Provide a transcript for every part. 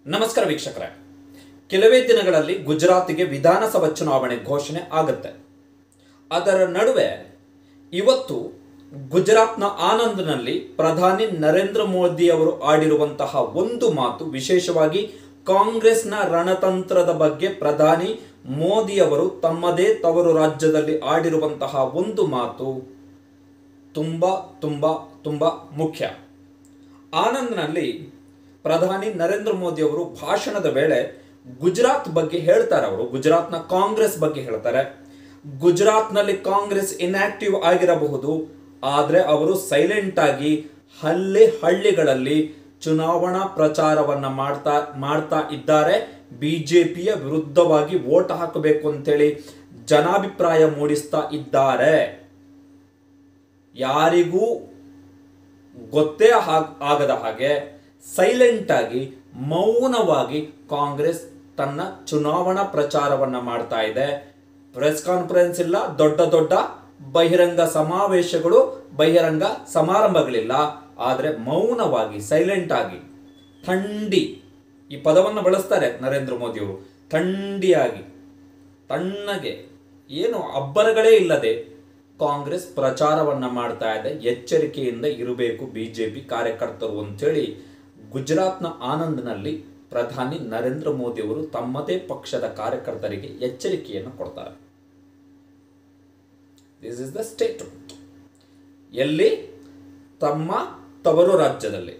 ನಮಸ್ಕಾರ ವೀಕ್ಷಕರೇ ಕೆಲವೇ ದಿನಗಳಲ್ಲಿ ಗುಜರಾತಿಗೆ ವಿಧಾನಸಭಾ ಚುನಾವಣೆ ಘೋಷಣೆ ಆಗುತ್ತೆ ಅದರ ನಡುವೆ ಇವತ್ತು ಗುಜರಾತ್ನ ಆನಂದ್ನಲ್ಲಿ ಪ್ರಧಾನಿ ನರೇಂದ್ರ ಮೋದಿ ಅವರು ಆಡಿರುವಂತಹ ಒಂದು ಮಾತು ವಿಶೇಷವಾಗಿ ಕಾಂಗ್ರೆಸ್ನ ರಣತಂತ್ರದ ಬಗ್ಗೆ ಪ್ರಧಾನಿ ಮೋದಿ ಅವರು ತಮ್ಮದೇ ತವರು ರಾಜ್ಯದಲ್ಲಿ ಆಡಿರುವಂತಹ ಒಂದು ಮಾತು ತುಂಬ ತುಂಬ ತುಂಬ ಮುಖ್ಯ ಆನಂದ್ನಲ್ಲಿ ಪ್ರಧಾನಿ ನರೇಂದ್ರ ಮೋದಿ ಅವರು ಭಾಷಣದ ವೇಳೆ ಗುಜರಾತ್ ಬಗ್ಗೆ ಹೇಳ್ತಾರೆ ಅವರು ಗುಜರಾತ್ನ ಕಾಂಗ್ರೆಸ್ ಬಗ್ಗೆ ಹೇಳ್ತಾರೆ ಗುಜರಾತ್ನಲ್ಲಿ ಕಾಂಗ್ರೆಸ್ ಇನ್ಆಕ್ಟಿವ್ ಆಗಿರಬಹುದು ಆದರೆ ಅವರು ಸೈಲೆಂಟ್ ಆಗಿ ಹಳ್ಳಿ ಹಳ್ಳಿಗಳಲ್ಲಿ ಚುನಾವಣಾ ಪ್ರಚಾರವನ್ನ ಮಾಡ್ತಾ ಮಾಡ್ತಾ ಇದ್ದಾರೆ ಬಿಜೆಪಿಯ ವಿರುದ್ಧವಾಗಿ ವೋಟ್ ಹಾಕಬೇಕು ಅಂತೇಳಿ ಜನಾಭಿಪ್ರಾಯ ಮೂಡಿಸ್ತಾ ಇದ್ದಾರೆ ಯಾರಿಗೂ ಗೊತ್ತೇ ಹಾಗ್- ಆಗದ ಹಾಗೆ ಸೈಲೆಂಟ್ ಆಗಿ ಮೌನವಾಗಿ ಕಾಂಗ್ರೆಸ್ ತನ್ನ ಚುನಾವಣಾ ಪ್ರಚಾರವನ್ನ ಮಾಡ್ತಾ ಇದೆ ಪ್ರೆಸ್ ಕಾನ್ಫರೆನ್ಸ್ ಇಲ್ಲ ದೊಡ್ಡ ದೊಡ್ಡ ಬಹಿರಂಗ ಸಮಾವೇಶಗಳು ಬಹಿರಂಗ ಸಮಾರಂಭಗಳಿಲ್ಲ ಆದರೆ ಮೌನವಾಗಿ ಸೈಲೆಂಟ್ ಆಗಿ ಥಂಡಿ ಈ ಪದವನ್ನು ಬಳಸ್ತಾರೆ ನರೇಂದ್ರ ಮೋದಿಯವರು ಥಂಡಿಯಾಗಿ ತಣ್ಣಗೆ ಏನು ಅಬ್ಬರಗಳೇ ಇಲ್ಲದೆ ಕಾಂಗ್ರೆಸ್ ಪ್ರಚಾರವನ್ನ ಮಾಡ್ತಾ ಇದೆ ಎಚ್ಚರಿಕೆಯಿಂದ ಇರಬೇಕು ಬಿಜೆಪಿ ಕಾರ್ಯಕರ್ತರು ಅಂತೇಳಿ ಗುಜರಾತ್ನ ಆನಂದ್ನಲ್ಲಿ ಪ್ರಧಾನಿ ನರೇಂದ್ರ ಮೋದಿ ಅವರು ತಮ್ಮದೇ ಪಕ್ಷದ ಕಾರ್ಯಕರ್ತರಿಗೆ ಎಚ್ಚರಿಕೆಯನ್ನು ಕೊಡ್ತಾರೆ ದಿಸ್ ಇಸ್ ದ ಸ್ಟೇಟ್ಮೆಂಟ್ ಎಲ್ಲಿ ತಮ್ಮ ತವರು ರಾಜ್ಯದಲ್ಲಿ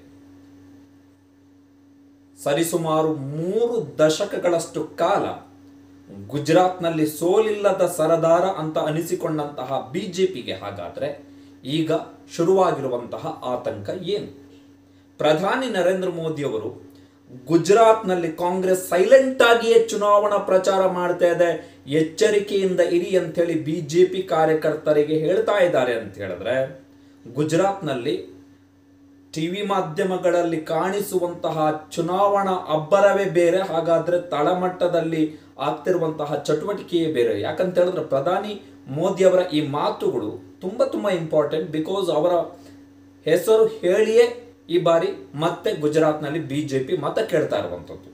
ಸರಿಸುಮಾರು ಮೂರು ದಶಕಗಳಷ್ಟು ಕಾಲ ಗುಜರಾತ್ನಲ್ಲಿ ಸೋಲಿಲ್ಲದ ಸರದಾರ ಅಂತ ಅನಿಸಿಕೊಂಡಂತಹ ಬಿಜೆಪಿಗೆ ಹಾಗಾದ್ರೆ ಈಗ ಶುರುವಾಗಿರುವಂತಹ ಆತಂಕ ಏನು ಪ್ರಧಾನಿ ನರೇಂದ್ರ ಮೋದಿ ಅವರು ಗುಜರಾತ್ನಲ್ಲಿ ಕಾಂಗ್ರೆಸ್ ಸೈಲೆಂಟ್ ಆಗಿಯೇ ಚುನಾವಣಾ ಪ್ರಚಾರ ಮಾಡ್ತಾ ಇದೆ ಎಚ್ಚರಿಕೆಯಿಂದ ಇರಿ ಅಂತೇಳಿ ಬಿಜೆಪಿ ಕಾರ್ಯಕರ್ತರಿಗೆ ಹೇಳ್ತಾ ಇದ್ದಾರೆ ಅಂತ ಹೇಳಿದ್ರೆ ಗುಜರಾತ್ನಲ್ಲಿ ಟಿವಿ ಮಾಧ್ಯಮಗಳಲ್ಲಿ ಕಾಣಿಸುವಂತಹ ಚುನಾವಣಾ ಅಬ್ಬರವೇ ಬೇರೆ ಹಾಗಾದ್ರೆ ತಳಮಟ್ಟದಲ್ಲಿ ಆಗ್ತಿರುವಂತಹ ಚಟುವಟಿಕೆಯೇ ಬೇರೆ ಯಾಕಂತ ಹೇಳಿದ್ರೆ ಪ್ರಧಾನಿ ಮೋದಿ ಅವರ ಈ ಮಾತುಗಳು ತುಂಬಾ ತುಂಬಾ ಇಂಪಾರ್ಟೆಂಟ್ ಬಿಕಾಸ್ ಅವರ ಹೆಸರು ಹೇಳಿಯೇ ಈ ಬಾರಿ ಮತ್ತೆ ಗುಜರಾತ್ನಲ್ಲಿ ಬಿಜೆಪಿ ಮತ ಕೇಳ್ತಾ ಇರುವಂಥದ್ದು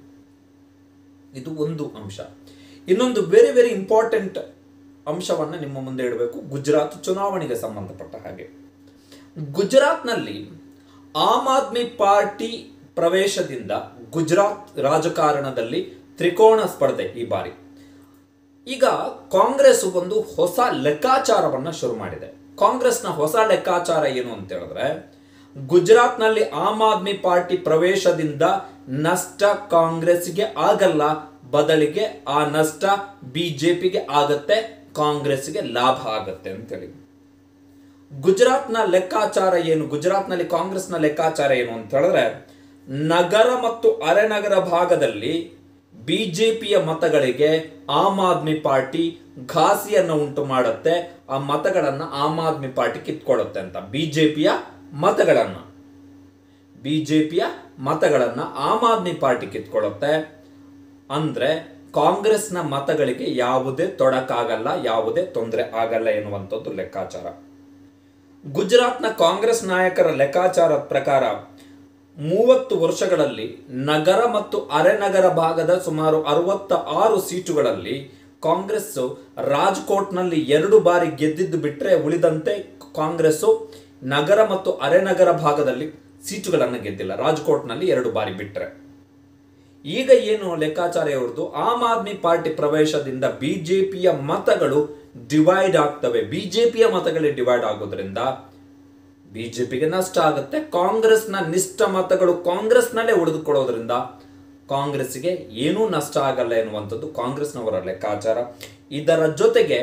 ಇದು ಒಂದು ಅಂಶ ಇನ್ನೊಂದು ವೆರಿ ವೆರಿ ಇಂಪಾರ್ಟೆಂಟ್ ಅಂಶವನ್ನ ನಿಮ್ಮ ಮುಂದೆ ಇಡಬೇಕು ಗುಜರಾತ್ ಚುನಾವಣೆಗೆ ಸಂಬಂಧಪಟ್ಟ ಹಾಗೆ ಗುಜರಾತ್ನಲ್ಲಿ ಆಮ್ ಆದ್ಮಿ ಪಾರ್ಟಿ ಪ್ರವೇಶದಿಂದ ಗುಜರಾತ್ ರಾಜಕಾರಣದಲ್ಲಿ ತ್ರಿಕೋಣ ಸ್ಪರ್ಧೆ ಈ ಬಾರಿ ಈಗ ಕಾಂಗ್ರೆಸ್ ಒಂದು ಹೊಸ ಲೆಕ್ಕಾಚಾರವನ್ನ ಶುರು ಮಾಡಿದೆ ಕಾಂಗ್ರೆಸ್ನ ಹೊಸ ಲೆಕ್ಕಾಚಾರ ಏನು ಅಂತ ಹೇಳಿದ್ರೆ ಗುಜರಾತ್ನಲ್ಲಿ ಆಮ್ ಆದ್ಮಿ ಪಾರ್ಟಿ ಪ್ರವೇಶದಿಂದ ನಷ್ಟ ಕಾಂಗ್ರೆಸ್ಗೆ ಆಗಲ್ಲ ಬದಲಿಗೆ ಆ ನಷ್ಟ ಬಿಜೆಪಿಗೆ ಆಗತ್ತೆ ಕಾಂಗ್ರೆಸ್ಗೆ ಲಾಭ ಆಗತ್ತೆ ಅಂತೇಳಿ ಗುಜರಾತ್ನ ಲೆಕ್ಕಾಚಾರ ಏನು ಗುಜರಾತ್ನಲ್ಲಿ ಕಾಂಗ್ರೆಸ್ನ ಲೆಕ್ಕಾಚಾರ ಏನು ಅಂತ ಹೇಳಿದ್ರೆ ನಗರ ಮತ್ತು ಅರೆನಗರ ಭಾಗದಲ್ಲಿ ಬಿಜೆಪಿಯ ಮತಗಳಿಗೆ ಆಮ್ ಆದ್ಮಿ ಪಾರ್ಟಿ ಘಾಸಿಯನ್ನು ಉಂಟು ಮಾಡುತ್ತೆ ಆ ಮತಗಳನ್ನ ಆಮ್ ಆದ್ಮಿ ಪಾರ್ಟಿ ಕಿತ್ಕೊಳ್ಳುತ್ತೆ ಅಂತ ಬಿಜೆಪಿಯ ಮತಗಳನ್ನ ಬಿಜೆಪಿಯ ಮತಗಳನ್ನ ಆಮ್ ಆದ್ಮಿ ಪಾರ್ಟಿ ಕಿತ್ಕೊಳ್ಳುತ್ತೆ ಅಂದ್ರೆ ಕಾಂಗ್ರೆಸ್ನ ಮತಗಳಿಗೆ ಯಾವುದೇ ತೊಡಕಾಗಲ್ಲ ಯಾವುದೇ ತೊಂದರೆ ಆಗಲ್ಲ ಎನ್ನುವಂಥದ್ದು ಲೆಕ್ಕಾಚಾರ ಗುಜರಾತ್ನ ಕಾಂಗ್ರೆಸ್ ನಾಯಕರ ಲೆಕ್ಕಾಚಾರದ ಪ್ರಕಾರ ಮೂವತ್ತು ವರ್ಷಗಳಲ್ಲಿ ನಗರ ಮತ್ತು ಅರೆನಗರ ಭಾಗದ ಸುಮಾರು ಅರವತ್ತ ಆರು ಸೀಟುಗಳಲ್ಲಿ ಕಾಂಗ್ರೆಸ್ ರಾಜ್ಕೋಟ್ನಲ್ಲಿ ಎರಡು ಬಾರಿ ಗೆದ್ದಿದ್ದು ಬಿಟ್ಟರೆ ಉಳಿದಂತೆ ಕಾಂಗ್ರೆಸ್ ನಗರ ಮತ್ತು ಅರೆನಗರ ಭಾಗದಲ್ಲಿ ಸೀಟುಗಳನ್ನು ಗೆದ್ದಿಲ್ಲ ರಾಜ್ಕೋಟ್ನಲ್ಲಿ ಎರಡು ಬಾರಿ ಬಿಟ್ಟರೆ ಈಗ ಏನು ಲೆಕ್ಕಾಚಾರ ಇವ್ರದ್ದು ಆಮ್ ಆದ್ಮಿ ಪಾರ್ಟಿ ಪ್ರವೇಶದಿಂದ ಬಿಜೆಪಿಯ ಮತಗಳು ಡಿವೈಡ್ ಆಗ್ತವೆ ಬಿಜೆಪಿಯ ಮತಗಳೇ ಡಿವೈಡ್ ಆಗೋದ್ರಿಂದ ಬಿಜೆಪಿಗೆ ನಷ್ಟ ಆಗುತ್ತೆ ಕಾಂಗ್ರೆಸ್ನ ನಿಷ್ಠ ಮತಗಳು ಕಾಂಗ್ರೆಸ್ನಲ್ಲೇ ಉಳಿದುಕೊಳ್ಳೋದ್ರಿಂದ ಕಾಂಗ್ರೆಸ್ಗೆ ಏನೂ ನಷ್ಟ ಆಗಲ್ಲ ಎನ್ನುವಂಥದ್ದು ಕಾಂಗ್ರೆಸ್ನವರ ಲೆಕ್ಕಾಚಾರ ಇದರ ಜೊತೆಗೆ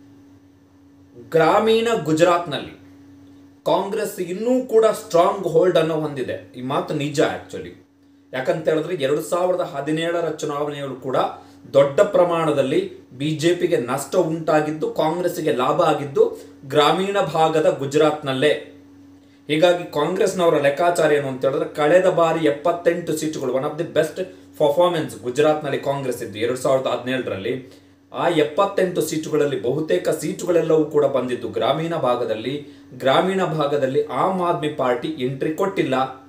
ಗ್ರಾಮೀಣ ಗುಜರಾತ್ನಲ್ಲಿ ಕಾಂಗ್ರೆಸ್ ಇನ್ನೂ ಕೂಡ ಸ್ಟ್ರಾಂಗ್ ಹೋಲ್ಡ್ ಅನ್ನು ಹೊಂದಿದೆ ಈ ಮಾತು ನಿಜ ಆಕ್ಚುಲಿ ಯಾಕಂತ ಹೇಳಿದ್ರೆ ಎರಡು ಸಾವಿರದ ಹದಿನೇಳರ ಚುನಾವಣೆಯಲ್ಲೂ ಕೂಡ ದೊಡ್ಡ ಪ್ರಮಾಣದಲ್ಲಿ ಬಿಜೆಪಿಗೆ ನಷ್ಟ ಉಂಟಾಗಿದ್ದು ಕಾಂಗ್ರೆಸ್ಗೆ ಲಾಭ ಆಗಿದ್ದು ಗ್ರಾಮೀಣ ಭಾಗದ ಗುಜರಾತ್ನಲ್ಲೇ ಹೀಗಾಗಿ ಕಾಂಗ್ರೆಸ್ನವರ ಲೆಕ್ಕಾಚಾರ ಏನು ಅಂತ ಹೇಳಿದ್ರೆ ಕಳೆದ ಬಾರಿ ಎಪ್ಪತ್ತೆಂಟು ಸೀಟುಗಳು one of the best performance ಗುಜರಾತ್ನಲ್ಲಿ ಕಾಂಗ್ರೆಸ್ ಇದ್ದು ಎರಡು ಸಾವಿರದ ಹದಿನೇಳರಲ್ಲಿ ಆ ಎಪ್ಪತ್ತೆಂಟು ಸೀಟುಗಳಲ್ಲಿ ಬಹುತೇಕ ಸೀಟುಗಳೆಲ್ಲವೂ ಕೂಡ ಬಂದಿದ್ದು ಗ್ರಾಮೀಣ ಭಾಗದಲ್ಲಿ ಗ್ರಾಮೀಣ ಭಾಗದಲ್ಲಿ ಆಮ್ ಆದ್ಮಿ ಪಾರ್ಟಿ ಎಂಟ್ರಿ ಕೊಟ್ಟಿಲ್ಲ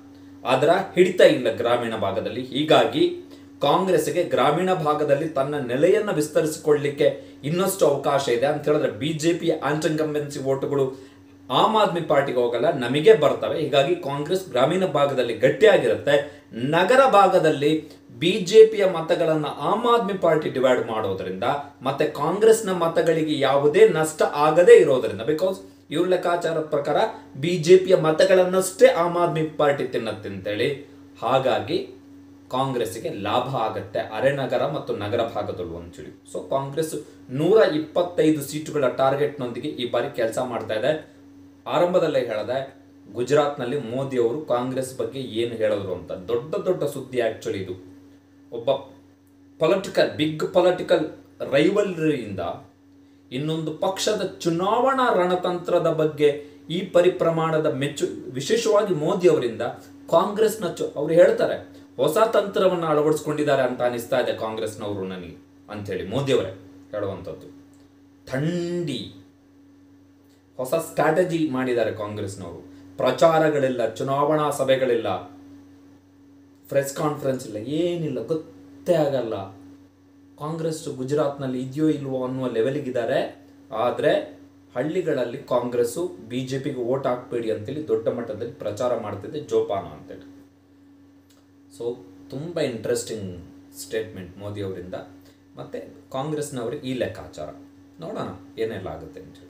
ಅದರ ಹಿಡಿತ ಇಲ್ಲ ಗ್ರಾಮೀಣ ಭಾಗದಲ್ಲಿ ಹೀಗಾಗಿ ಕಾಂಗ್ರೆಸ್ಗೆ ಗ್ರಾಮೀಣ ಭಾಗದಲ್ಲಿ ತನ್ನ ನೆಲೆಯನ್ನು ವಿಸ್ತರಿಸಿಕೊಳ್ಳಲಿಕ್ಕೆ ಇನ್ನಷ್ಟು ಅವಕಾಶ ಇದೆ ಅಂತ ಹೇಳಿದ್ರೆ ಬಿಜೆಪಿ ಆಂಟನ್ಕಂಬೆನ್ಸಿ ಓಟುಗಳು ಆಮ್ ಆದ್ಮಿ ಪಾರ್ಟಿಗೆ ಹೋಗಲ್ಲ ನಮಗೆ ಬರ್ತವೆ ಹೀಗಾಗಿ ಕಾಂಗ್ರೆಸ್ ಗ್ರಾಮೀಣ ಭಾಗದಲ್ಲಿ ಗಟ್ಟಿಯಾಗಿರುತ್ತೆ ನಗರ ಭಾಗದಲ್ಲಿ ಬಿಜೆಪಿಯ ಮತಗಳನ್ನು ಆಮ್ ಆದ್ಮಿ ಪಾರ್ಟಿ ಡಿವೈಡ್ ಮಾಡೋದ್ರಿಂದ ಮತ್ತೆ ಕಾಂಗ್ರೆಸ್ನ ಮತಗಳಿಗೆ ಯಾವುದೇ ನಷ್ಟ ಆಗದೇ ಇರೋದ್ರಿಂದ ಬಿಕಾಸ್ ಇವ್ರ ಲೆಕ್ಕಾಚಾರದ ಪ್ರಕಾರ ಬಿಜೆಪಿಯ ಮತಗಳನ್ನಷ್ಟೇ ಆಮ್ ಆದ್ಮಿ ಪಾರ್ಟಿ ತಿನ್ನತ್ತೆ ಅಂತೇಳಿ ಹಾಗಾಗಿ ಕಾಂಗ್ರೆಸ್ಗೆ ಲಾಭ ಆಗತ್ತೆ ಅರೆನಗರ ಮತ್ತು ನಗರ ಭಾಗದಲ್ಲೂ ಅಂತೇಳಿ ಸೊ ಕಾಂಗ್ರೆಸ್ ನೂರ ಇಪ್ಪತ್ತೈದು ಸೀಟುಗಳ ಟಾರ್ಗೆಟ್ನೊಂದಿಗೆ ಈ ಬಾರಿ ಕೆಲಸ ಮಾಡ್ತಾ ಇದೆ ಆರಂಭದಲ್ಲೇ ಹೇಳಿದೆ ಗುಜರಾತ್ನಲ್ಲಿ ಮೋದಿ ಅವರು ಕಾಂಗ್ರೆಸ್ ಬಗ್ಗೆ ಏನು ಹೇಳಿದ್ರು ಅಂತ ದೊಡ್ಡ ದೊಡ್ಡ ಸುದ್ದಿ ಆಕ್ಚುಲಿ ಇದು ಒಬ್ಬ ಪೊಲಿಟಿಕಲ್ ಬಿಗ್ ಪೊಲಿಟಿಕಲ್ ರೈವಲ್ರಿಯಿಂದ ಇನ್ನೊಂದು ಪಕ್ಷದ ಚುನಾವಣಾ ರಣತಂತ್ರದ ಬಗ್ಗೆ ಈ ಪರಿಪ್ರಮಾಣದ ಮೆಚ್ಚು ವಿಶೇಷವಾಗಿ ಮೋದಿ ಅವರಿಂದ ಕಾಂಗ್ರೆಸ್ನ ಚು ಅವ್ರು ಹೇಳ್ತಾರೆ ಹೊಸ ತಂತ್ರವನ್ನು ಅಳವಡಿಸ್ಕೊಂಡಿದ್ದಾರೆ ಅಂತ ಅನಿಸ್ತಾ ಇದೆ ಕಾಂಗ್ರೆಸ್ನವರು ನನಗೆ ಅಂಥೇಳಿ ಮೋದಿ ಅವರೇ ಹೇಳುವಂಥದ್ದು ಥಂಡಿ ಹೊಸ ಸ್ಟ್ರಾಟಜಿ ಮಾಡಿದ್ದಾರೆ ಕಾಂಗ್ರೆಸ್ನವರು ಪ್ರಚಾರಗಳಿಲ್ಲ ಚುನಾವಣಾ ಸಭೆಗಳಿಲ್ಲ ಪ್ರೆಸ್ ಕಾನ್ಫರೆನ್ಸ್ ಇಲ್ಲ ಏನಿಲ್ಲ ಗೊತ್ತೇ ಆಗಲ್ಲ ಕಾಂಗ್ರೆಸ್ ಗುಜರಾತ್ನಲ್ಲಿ ಇದೆಯೋ ಇಲ್ವೋ ಅನ್ನುವ ಲೆವೆಲ್ಗಿದ್ದಾರೆ ಆದರೆ ಹಳ್ಳಿಗಳಲ್ಲಿ ಕಾಂಗ್ರೆಸ್ಸು ಬಿ ಜೆ ಪಿಗೆ ಓಟ್ ಹಾಕ್ಬೇಡಿ ಅಂತೇಳಿ ದೊಡ್ಡ ಮಟ್ಟದಲ್ಲಿ ಪ್ರಚಾರ ಮಾಡ್ತಿದೆ ಜೋಪಾನ ಅಂತೇಳಿ ಸೊ ತುಂಬ ಇಂಟ್ರೆಸ್ಟಿಂಗ್ ಸ್ಟೇಟ್ಮೆಂಟ್ ಮೋದಿ ಅವರಿಂದ ಮತ್ತು ಕಾಂಗ್ರೆಸ್ನವ್ರಿಗೆ ಈ ಲೆಕ್ಕಾಚಾರ ನೋಡೋಣ ಏನೆಲ್ಲ ಆಗುತ್ತೆ ಅಂತೇಳಿ